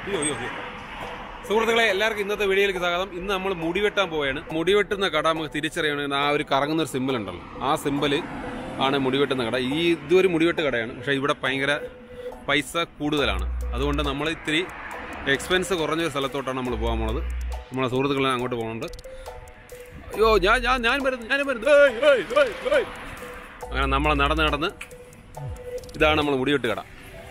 അയ്യോ അയ്യോ അയ്യോ സുഹൃത്തുക്കളെ എല്ലാവർക്കും ഇന്നത്തെ വീഡിയോയിലേക്ക് സ്വാഗതം ഇന്ന് നമ്മൾ മുടി വെട്ടാൻ പോവുകയാണ് മുടി വെട്ടുന്ന കട നമുക്ക് തിരിച്ചറിയണമെങ്കിൽ ആ ഒരു കറങ്ങുന്ന ഒരു സിമ്പിൾ ഉണ്ടല്ലോ ആ സിമ്പിൾ ആണ് മുടി വെട്ടുന്ന കട ഈ ഇതൊരു മുടിവെട്ട് കടയാണ് പക്ഷേ ഇവിടെ ഭയങ്കര പൈസ കൂടുതലാണ് അതുകൊണ്ട് നമ്മൾ ഇത്തിരി എക്സ്പെൻസ് കുറഞ്ഞ ഒരു സ്ഥലത്തോട്ടാണ് നമ്മൾ പോകാൻ പോണത് നമ്മളെ സുഹൃത്തുക്കളെ അങ്ങോട്ട് പോകുന്നുണ്ട് അയ്യോ ഞാൻ ഞാൻ ഞാൻ വരുന്നു ഞാനും വരുന്നു ഏയ്, ഏയ്, ഏയ്, ഏയ്. അങ്ങനെ നമ്മൾ നടന്ന് നടന്ന് ഇതാണ് നമ്മൾ മുടിവെട്ട് കട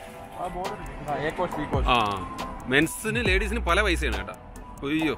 ആ മെൻസിന് ലേഡീസിന് പല പൈസയാണ് കേട്ടോ അയ്യോ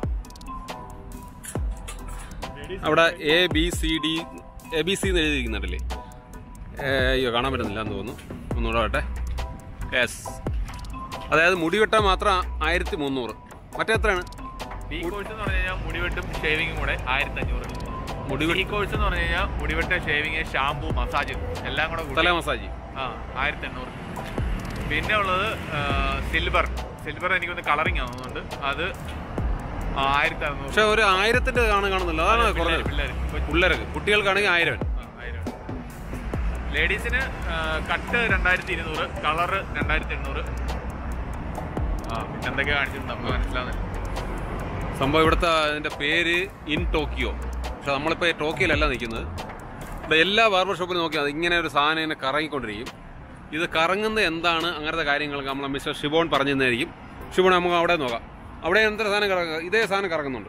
അവിടെ A B C D A B C എന്ന് എഴുതിയിരിക്കുന്നുണ്ടല്ലേ ഏ, അയ്യോ കാണാൻ പറ്റുന്നില്ല എന്ന് തോന്നുന്നു ഒന്നുകൂടെ ആവട്ടെ യെസ് അതായത് മുടി വെട്ടാൻ മാത്രം ആയിരത്തി മുന്നൂറ് മറ്റേ എത്രയാണ് ബി കോഴ്സ് എന്ന് പറഞ്ഞു കഴിഞ്ഞാൽ മുടിവെട്ടും ഷേവിങ്ങും കൂടെ ആയിരത്തി അഞ്ഞൂറ് മുടിവെട്ട് ബി കോഴ്സ് എന്ന് പറഞ്ഞു കഴിഞ്ഞാൽ മുടിവെട്ട് ഷേവിങ് ഷാമ്പു മസാജ് എല്ലാം കൂടെ കൂടി തല മസാജ് ആ ആയിരത്തി എണ്ണൂറ് പിന്നെ ഉള്ളത് സിൽവർ സിൽവർ എനിക്കൊന്ന് കളറിങ് ആവുന്നുണ്ട് അത് ആയിരത്തി അറുന്നൂറ് പക്ഷെ ഒരു ആയിരത്തിന്റെ കാണാൻ കാണുന്നില്ല അതാണ് കുറഞ്ഞത് പിള്ളേർ പിള്ളേർക്ക് കുട്ടികൾക്കാണെങ്കിൽ ആയിരം ലേഡീസിന് കട്ട് രണ്ടായിരത്തി ഇരുന്നൂറ് കളറ് രണ്ടായിരത്തി എണ്ണൂറ് ആ പിന്നെ എന്തൊക്കെ കാണിച്ചിട്ടുണ്ട് നമുക്ക് മനസ്സിലാവുന്നില്ല സംഭവം ഇവിടുത്തെ അതിന്റെ പേര് ഇൻ ടോക്കിയോ പക്ഷെ നമ്മളിപ്പോൾ ടോക്കിയോയിലല്ല നിൽക്കുന്നത് ഇവിടെ എല്ലാ ബാർബർ ഷോപ്പിലും നോക്കിയാൽ മതി ഇങ്ങനെ ഒരു സാധനം ഇങ്ങനെ കറങ്ങിക്കൊണ്ടിരിക്കും ഇത് കറങ്ങുന്ന എന്താണ് അങ്ങനത്തെ കാര്യങ്ങളൊക്കെ നമ്മളെ മിസ്റ്റർ ഷിബോൺ പറഞ്ഞു തന്നായിരിക്കും ഷിബോൺ നമുക്ക് അവിടെ നോക്കാം അവിടെ എന്തൊരു സാധനം കറങ്ങുക ഇതേ സാധനം കറങ്ങുന്നുണ്ട്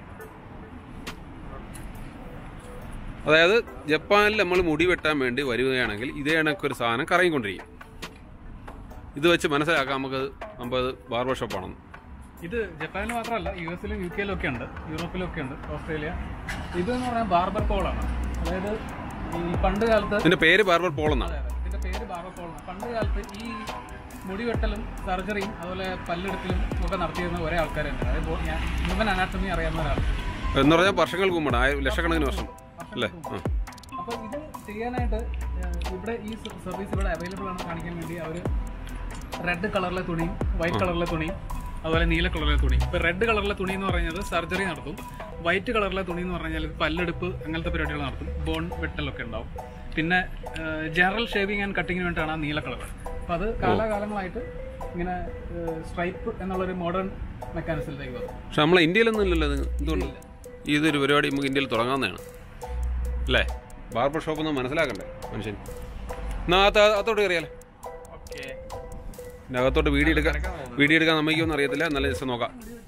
അതായത് ജപ്പാനിൽ നമ്മൾ മുടി വെട്ടാൻ വേണ്ടി വരികയാണെങ്കിൽ ഇതേ കണക്കൊരു സാധനം കറങ്ങിക്കൊണ്ടിരിക്കും ഇത് വെച്ച് മനസ്സിലാക്കാം നമുക്ക് നമുക്ക് ബാർബർ ഷോപ്പാണെന്ന് ഇത് ജപ്പാനിൽ മാത്രമല്ല യു എസിലും യു കെയിലും ഒക്കെ ഉണ്ട് യൂറോപ്പിലും ഒക്കെ ഉണ്ട് ഓസ്ട്രേലിയ ഇത് എന്ന് പറഞ്ഞാൽ ബാർബർ പോളാണ് അതായത് ഈ പണ്ട് കാലത്ത് ഇതിന്റെ പേര് ബാർബർ പോൾ എന്നാണ് ഇതിന്റെ പേര് ബാർബർ പോളാണ് പണ്ട് കാലത്ത് ഈ മുടിവെട്ടലും സർജറിയും അതുപോലെ പല്ലെടുക്കലും ഒക്കെ നടത്തിയിരുന്ന ഒരേ ആൾക്കാർ തന്നെ അതായത് ബോ- ഞാൻ ഹ്യൂമൻ അനാട്ടമി അറിയാവുന്ന ഒരാൾ എന്ന് പറഞ്ഞാൽ വർഷങ്ങൾക്ക് മുമ്പാണ് ആയിരം ലക്ഷക്കണക്കിന് വർഷം അല്ലേ ആ അപ്പൊ ഇത് ചെയ്യാനായിട്ട് ഏഹ്, ഇവിടെ ഈ സർവീസ് ഇവിടെ അവൈലബിൾ ആണ് കാണിക്കാൻ വേണ്ടി അവർ റെഡ് കളറിലെ തുണിയും വൈറ്റ് കളറിലെ തുണിയും അതുപോലെ നീല കളറിലെ തുണി ഇപ്പൊ റെഡ് കളറിലെ തുണി എന്ന് പറയുന്നത് സർജറി നടത്തും വൈറ്റ് കളറിലെ തുണി എന്ന് പറഞ്ഞാൽ പല്ലെടുപ്പ് അങ്ങനത്തെ പരിപാടികൾ നടത്തും ബോൺ വെട്ടലൊക്കെ ഉണ്ടാവും പിന്നെ ജനറൽ ഷേവിങ് ആൻഡ് കട്ടിങ്ങിന് വേണ്ടിയിട്ടാണ് ആ നീല കളർ അപ്പൊ അത് കാലാകാലങ്ങളായിട്ട് ഇങ്ങനെ സ്ട്രൈപ്പ് എന്നുള്ളൊരു മോഡേൺ മെക്കാനിസത്തിലേക്ക് വന്നു പക്ഷെ നമ്മളെ ഇന്ത്യയിലൊന്നും ഇല്ലല്ലോ ഇത് എന്തുകൊണ്ട് ഇതൊരു പരിപാടി നമുക്ക് ഇന്ത്യയിൽ തുടങ്ങാവുന്നതാണ് അല്ലേ ബാർബർ ഷോപ്പ് ഒന്ന് മനസ്സിലാക്കണ്ടേ മനുഷ്യൻ എന്നാ അകത്ത് അകത്തോട്ട് കയറിയാലേ ഓക്കെ പിന്നെ അകത്തോട്ട് വീഡിയോ എടുക്കാൻ വീഡിയോ എടുക്കാൻ നമുക്കൊന്നും അറിയത്തില്ല നല്ല ജസ്റ്റ് നോക്കാം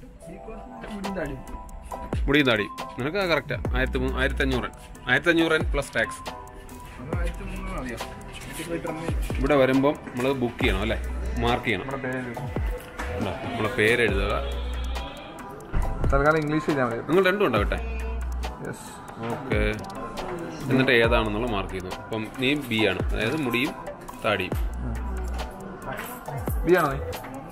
മുടിയും താടി നിനക്ക് കറക്റ്റാ ആയിരത്തി മൂ- ആയിരത്തി അഞ്ഞൂറ് ആയിരത്തി അഞ്ഞൂറ് പ്ലസ് ടാക്സ് ഇവിടെ വരുമ്പം നമ്മൾ ബുക്ക് ചെയ്യണം അല്ലേ മാർക്ക് ചെയ്യണം ഉണ്ടോ? നമ്മളെ പേര് എഴുതുക തൽക്കാലം ഇംഗ്ലീഷ് ചെയ്താൽ മതി നിങ്ങൾ രണ്ടും ഉണ്ടോ കേട്ടെ യെസ് ഓക്കെ എന്നിട്ട് ഏതാണെന്നുള്ള മാർക്ക് ചെയ്യുന്നു അപ്പം നീ ബി ആണ് അതായത് മുടിയും താടിയും ബി ആണോ നീ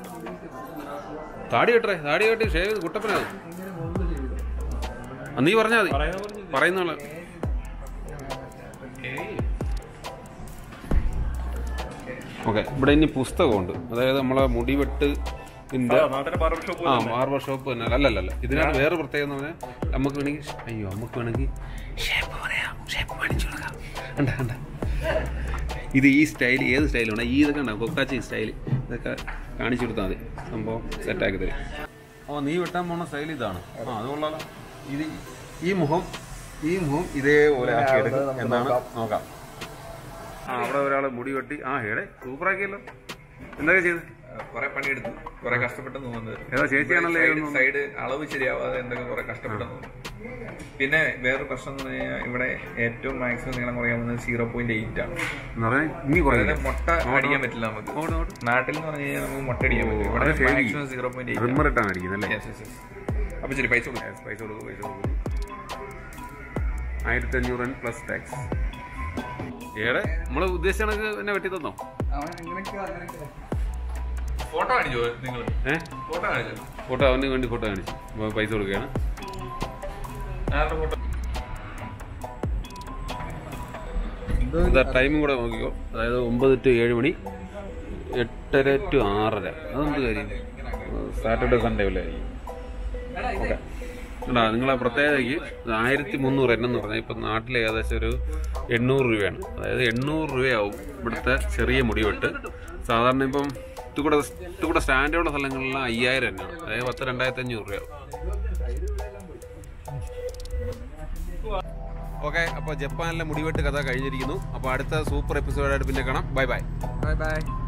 താടി കെട്ടേ താടി കെട്ടി ഷേവ് ചെയ്ത് കുട്ടപ്പനാണ് ആ, നീ പറഞ്ഞാൽ മതി പറയുന്ന ആള്. ഓക്കെ ഇവിടെ ഇനി പുസ്തകമുണ്ട് അതായത് നമ്മളെ മുടിവെട്ട് ഇതിന്റെ ആ ബാർബർ ഷോപ്പ് തന്നെ അല്ലല്ലല്ല ഇതിനകത്ത് വേറെ പ്രത്യേകത എന്ന് പറഞ്ഞാൽ നമുക്ക് വേണമെങ്കിൽ അയ്യോ നമുക്ക് വേണമെങ്കിൽ ഷേപ്പ് പറയാം ഷേപ്പ് മേടിച്ചു കൊടുക്കാം കണ്ട കണ്ട ഇത് ഈ സ്റ്റൈൽ ഏത് സ്റ്റൈലാണ് ഈ ഇതൊക്കെ ഉണ്ടാവും കൊക്കാച്ചി സ്റ്റൈൽ ഇതൊക്കെ കാണിച്ചു കൊടുത്താൽ മതി സംഭവം സെറ്റാക്കി തരും ഓ നീ വെട്ടാൻ പോണ സ്റ്റൈൽ ഇതാണ് ആ അത് കൊള്ളാലോ ഇത് ഈ മുഖം ഈ മുഖം ഇതേപോലെ ആക്കിയെടുക്കും എന്നാണ് നോക്കാം ആ അവിടെ ഒരാൾ മുടി വെട്ടി ആ ഹേടെ സൂപ്പറാക്കിയല്ലോ എന്തൊക്കെ ചെയ്ത് കുറെ പണിയെടുത്തു കുറെ കഷ്ടപ്പെട്ടെന്ന് തോന്നുന്നത് ഏതാ ചേച്ചിയാണല്ലേ സൈഡ് ഇതൊന്നും- സൈഡ് അളവ് ശരിയാവാതെ എന്തൊക്കെ കുറെ കഷ്ടപ്പെട്ടെന്ന് തോന്നുന്നു പിന്നെ വേറൊരു പ്രശ്നം എന്ന് പറഞ്ഞു കഴിഞ്ഞാൽ ഇവിടെ ഏറ്റവും മാക്സിമം നീളം കുറയാൻ പോകുന്നത് സീറോ പോയിന്റ് എയ്റ്റ് ആണ് എന്ന് പറഞ്ഞാൽ ഇനി കുറയില്ല അതായത് മുട്ട അടിക്കാൻ പറ്റില്ല നമുക്ക് അങ്ങോട്ട് അങ്ങോട്ട് നാട്ടിൽ എന്ന് പറഞ്ഞു കഴിഞ്ഞാൽ നമുക്ക് മുട്ട അടിക്കാൻ പറ്റും ഇവിടെ അത് ശരി. Maximum zero point eight reamer ഇട്ടാണ് അടിക്കുന്നത് അല്ലേ അപ്പൊ ശരി പൈസ കൊടുക്കാം പൈസ കൊടുക്കും പൈസ കൊടുക്കും ആയിരത്തി അഞ്ഞൂറ് പ്ലസ് ടാക്സ് ഏടെ നമ്മള് ഉദ്ദേശിച്ച കണക്ക് എന്നെ വെട്ടി തന്നോ ഫോട്ടോ കാണിച്ചോ നിങ്ങൾ ഏഹ് ഫോട്ടോ കാണിച്ചോ ഫോട്ടോ അവന് വേണ്ടി ഫോട്ടോ കാണിച്ചു അപ്പൊ പൈസ കൊടുക്കുകയാണ് ആരുടെ ഫോട്ടോ ഇതാ ടൈമും കൂടെ നോക്കിക്കോ അതായത് ഒമ്പത് ടു ഏഴ് മണി എട്ടര ടു ആറര അതെന്ത് കാര്യം സാറ്റർഡേ സൺഡേ അല്ലേ ഓക്കെ എടാ നിങ്ങളെ പ്രത്യേകതയ്ക്ക് ആയിരത്തി മുന്നൂറ് എന്നെന്ന് പറഞ്ഞാൽ ഇപ്പം നാട്ടിൽ ഏകദേശം ഒരു എണ്ണൂറ് രൂപയാണ് അതായത് എണ്ണൂറ് രൂപയാവും ഇവിടുത്തെ ചെറിയ മുടിവെട്ട് സാധാരണ ഇപ്പം ഇതുകൂടെ ഇതുകൂടെ സ്റ്റാൻഡേർഡ് സ്ഥലങ്ങളിലെല്ലാം അയ്യായിരം തന്നെയാണ് അതായത് പത്ത് രണ്ടായിരത്തി അഞ്ഞൂറ് രൂപ ഓക്കെ അപ്പോൾ ജപ്പാനിലെ മുടിവെട്ട് കഥ കഴിഞ്ഞിരിക്കുന്നു അപ്പോൾ അടുത്ത സൂപ്പർ എപ്പിസോഡായിട്ട് പിന്നെ കാണാം ബൈ ബൈ ബൈ ബൈ